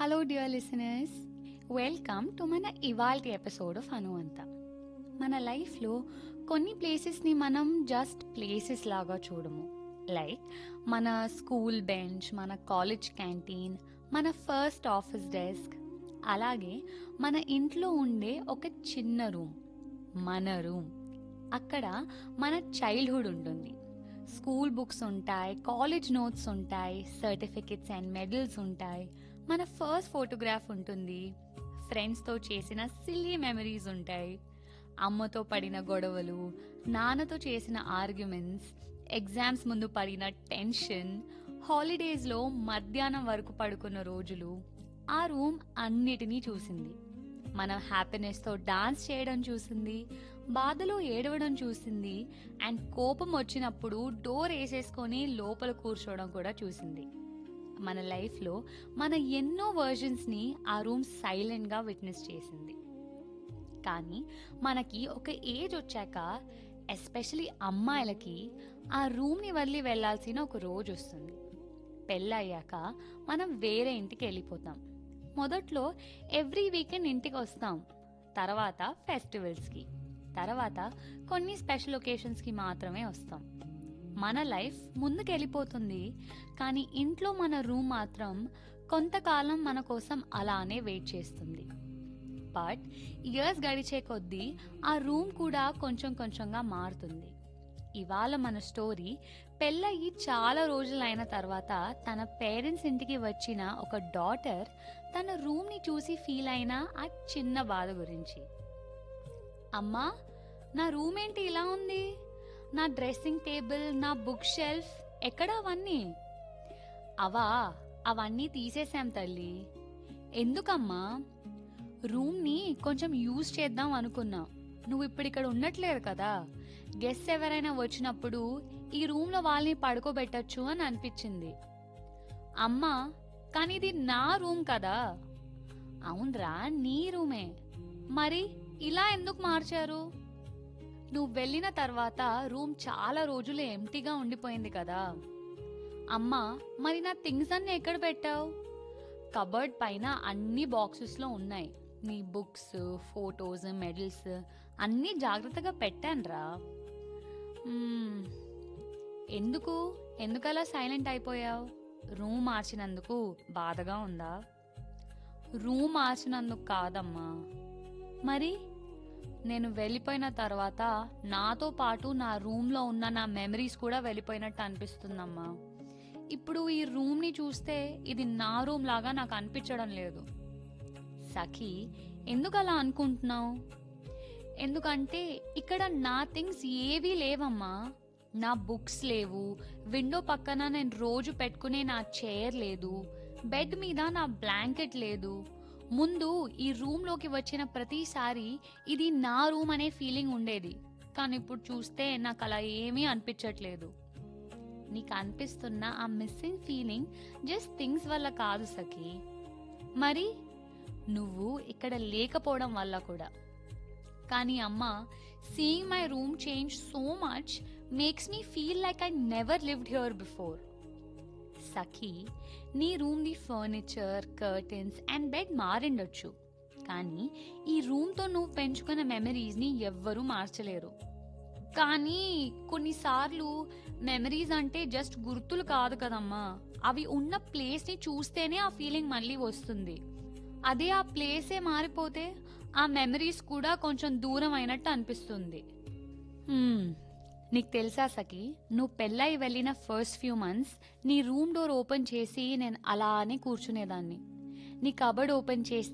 Hello dear listeners welcome to మన ఇవాల్టి episode of అనువంత మన లైఫ్లో కొన్ని ప్లేసెస్ని మనం జస్ట్ ప్లేసెస్ లాగా చూడము లైక్ మన స్కూల్ బెంచ్ మన కాలేజ్ క్యాంటీన్ మన ఫస్ట్ ఆఫీస్ డెస్క్ అలాగే మన ఇంట్లో ఉండే ఒక చిన్న రూమ్ మన రూమ్ అక్కడ మన చైల్డ్హుడ్ ఉంటుంది స్కూల్ బుక్స్ ఉంటాయి కాలేజ్ నోట్స్ ఉంటాయి సర్టిఫికెట్స్ అండ్ మెడల్స్ ఉంటాయి మన ఫస్ట్ ఫోటోగ్రాఫ్ ఉంటుంది ఫ్రెండ్స్తో చేసిన సిల్లీ మెమరీస్ ఉంటాయి అమ్మతో పడిన గొడవలు నాన్నతో చేసిన ఆర్గ్యుమెంట్స్ ఎగ్జామ్స్ ముందు పడిన టెన్షన్ హాలిడేస్లో మధ్యాహ్నం వరకు పడుకున్న రోజులు ఆ రూమ్ అన్నిటినీ చూసింది మనం హ్యాపీనెస్తో డాన్స్ చేయడం చూసింది బాధలో ఏడవడం చూసింది అండ్ కోపం వచ్చినప్పుడు డోర్ వేసేసుకొని లోపల కూర్చోవడం కూడా చూసింది మన లైఫ్లో మన ఎన్నో వర్జన్స్ని ఆ రూమ్ సైలెంట్గా విట్నెస్ చేసింది కానీ మనకి ఒక ఏజ్ వచ్చాక ఎస్పెషలీ అమ్మాయిలకి ఆ రూమ్ని వదిలి వెళ్ళాల్సిన ఒక రోజు వస్తుంది పెళ్ళయ్యాక మనం వేరే ఇంటికి వెళ్ళిపోతాం మొదట్లో ఎవ్రీ వీకెండ్ ఇంటికి వస్తాం తర్వాత ఫెస్టివల్స్కి తర్వాత కొన్ని స్పెషల్ ఒకేషన్స్కి మాత్రమే వస్తాం మన లైఫ్ ముందుకు వెళ్ళిపోతుంది కానీ ఇంట్లో మన రూమ్ మాత్రం కొంతకాలం మన కోసం అలానే వెయిట్ చేస్తుంది బట్ ఇయర్స్ గడిచే కొద్దీ ఆ రూమ్ కూడా కొంచెం కొంచెంగా మారుతుంది ఇవాళ మన స్టోరీ పెళ్ళయి చాలా రోజులైన తర్వాత తన పేరెంట్స్ ఇంటికి వచ్చిన ఒక డాటర్ తన రూమ్ని చూసి ఫీల్ అయిన ఆ చిన్న బాధ గురించి అమ్మా నా రూమ్ ఏంటి ఇలా ఉంది నా డ్రెస్సింగ్ టేబుల్ నా బుక్ షెల్ఫ్ ఎక్కడ అవన్నీ అవా అవన్నీ తీసేసాం తల్లి ఎందుకమ్మా రూమ్ని కొంచెం యూజ్ చేద్దాం అనుకున్నా నువ్వు ఇప్పుడు ఇక్కడ ఉండట్లేదు కదా గెస్ట్ ఎవరైనా వచ్చినప్పుడు ఈ రూమ్లో వాళ్ళని పడుకోబెట్టచ్చు అని అనిపించింది అమ్మా కానీ ఇది నా రూమ్ కదా అవునరా నీ రూమే మరి ఇలా ఎందుకు మార్చారు నువ్వు వెళ్ళిన తర్వాత రూమ్ చాలా రోజులు ఎంటీగా ఉండిపోయింది కదా అమ్మా మరి నా థింగ్స్ అన్ని ఎక్కడ పెట్టావు కబర్డ్ పైన అన్ని బాక్సెస్లో ఉన్నాయి నీ బుక్స్ ఫొటోస్ మెడల్స్ అన్నీ జాగ్రత్తగా పెట్టానురా మ్మ్. ఎందుకు ఎందుకలా సైలెంట్ అయిపోయావు రూమ్ మార్చినందుకు బాధగా ఉందా రూమ్ మార్చినందుకు కాదమ్మా మరి నేను వెళ్ళిపోయిన తర్వాత నాతో పాటు నా రూమ్లో ఉన్న నా మెమరీస్ కూడా వెళ్ళిపోయినట్టు అనిపిస్తుందమ్మా ఇప్పుడు ఈ రూమ్ని చూస్తే ఇది నా రూమ్ లాగా నాకు అనిపించడం లేదు సఖీ ఎందుకు అలా అనుకుంటున్నావు ఎందుకంటే ఇక్కడ నా థింగ్స్ ఏవీ లేవమ్మా నా బుక్స్ లేవు విండో పక్కన నేను రోజు పెట్టుకునే నా చైర్ లేదు బెడ్ మీద నా బ్లాంకెట్ లేదు ముందు ఈ రూమ్లోకి వచ్చిన ప్రతిసారి ఇది నా రూమ్ అనే ఫీలింగ్ ఉండేది కానీ ఇప్పుడు చూస్తే నాకు అలా ఏమీ అనిపించట్లేదు నీకు అనిపిస్తున్న ఆ మిస్సింగ్ ఫీలింగ్ జస్ట్ థింగ్స్ వల్ల కాదు సఖీ మరి నువ్వు ఇక్కడ లేకపోవడం వల్ల కూడా కానీ అమ్మ seeing my room change so much makes me feel like I never lived here before Sakhi నీ రూమ్ది ఫర్నిచర్ కర్టన్స్ అండ్ బెడ్ మారిండొచ్చు కానీ ఈ రూమ్తో నువ్వు పెంచుకున్న మెమరీస్ని ఎవ్వరూ మార్చలేరు కానీ కొన్నిసార్లు మెమరీస్ అంటే జస్ట్ గుర్తులు కాదు కదమ్మా అవి ఉన్న ప్లేస్ని చూస్తేనే ఆ ఫీలింగ్ మళ్ళీ వస్తుంది అదే ఆ ప్లేసే మారిపోతే ఆ మెమరీస్ కూడా కొంచెం దూరం అయినట్టు అనిపిస్తుంది హ్మ్, నీకు తెలుసా సఖి నువ్వు పెళ్ళై వెళ్ళిన ఫస్ట్ ఫ్యూ మంత్స్ నీ రూమ్ డోర్ ఓపెన్ చేసి నేను అలానే కూర్చునేదాన్ని నీ కబర్డ్ ఓపెన్ చేస్తే